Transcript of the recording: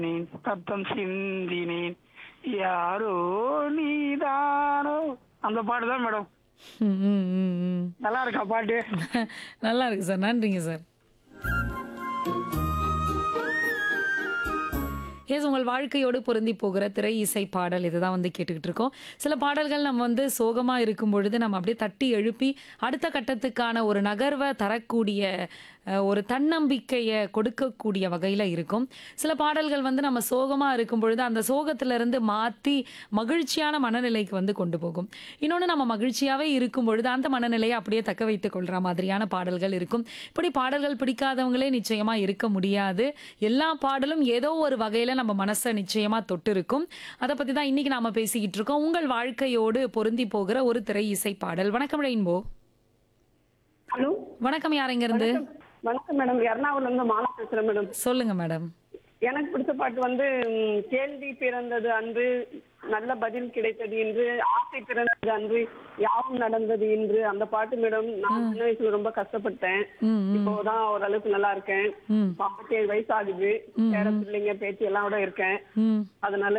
நீ ரத்தம் சிந்தினேன் யாரோ நீதானோ அந்த பாட்டு தான் மேடம் ம், ம், ம், ம். நல்லா இருக்கா பாட்டு நல்லா இருக்கு சார் நன்றிங்க சார் எஸ் உங்கள் வாழ்க்கையோடு பொருந்தி போகிற திரை இசை பாடல் இதுதான் வந்து கேட்டுக்கிட்டு இருக்கோம் சில பாடல்கள் நம்ம வந்து சோகமா இருக்கும் பொழுது நம்ம அப்படியே தட்டி எழுப்பி அடுத்த கட்டத்துக்கான ஒரு நகர்வை தரக்கூடிய அஹ், ஒரு தன்னம்பிக்கையை கொடுக்கக்கூடிய வகையில் இருக்கும் சில பாடல்கள் வந்து நம்ம சோகமா இருக்கும் பொழுது அந்த சோகத்திலிருந்து மாற்றி மகிழ்ச்சியான மனநிலைக்கு வந்து கொண்டு போகும் இன்னொன்று நம்ம மகிழ்ச்சியாகவே இருக்கும் பொழுது அந்த மனநிலையை அப்படியே தக்க வைத்துக் கொள்கிற மாதிரியான பாடல்கள் இருக்கும் இப்படி பாடல்கள் பிடிக்காதவங்களே நிச்சயமா இருக்க முடியாது எல்லா பாடலும் ஏதோ ஒரு வகையில நம்ம மனசை நிச்சயமா தொட்டு இருக்கும் அதை பத்தி தான் இன்னைக்கு நாம பேசிக்கிட்டு இருக்கோம் உங்கள் வாழ்க்கையோடு பொருந்தி போகிற ஒரு திரை இசை பாடல் வணக்கம் ரெயின்போ ஹலோ வணக்கம் யார் இங்க இருந்து வணக்கம் மேடம் எர்ணாகுளம்ல இருந்து மாலா பேசுறேன் மேடம் சொல்லுங்க மேடம் எனக்கு பிடிச்ச பாட்டு வந்து ம், கேள்வி பிறந்தது அன்று நல்ல பதில் கிடைத்தது என்று ஆசை பிறந்தது அன்று யாவும் நடந்தது என்று அந்த பாட்டு மேடம் நான் சின்ன வயசுல ரொம்ப கஷ்டப்பட்டேன் ம், ம். இப்போதான் ஓரளவுக்கு நல்லா இருக்கேன் ம். ஐம்பத்தி ஏழு வயசு ஆகுது பேர பிள்ளைங்க பேத்தி எல்லாம் கூட இருக்கேன் ம் அதனால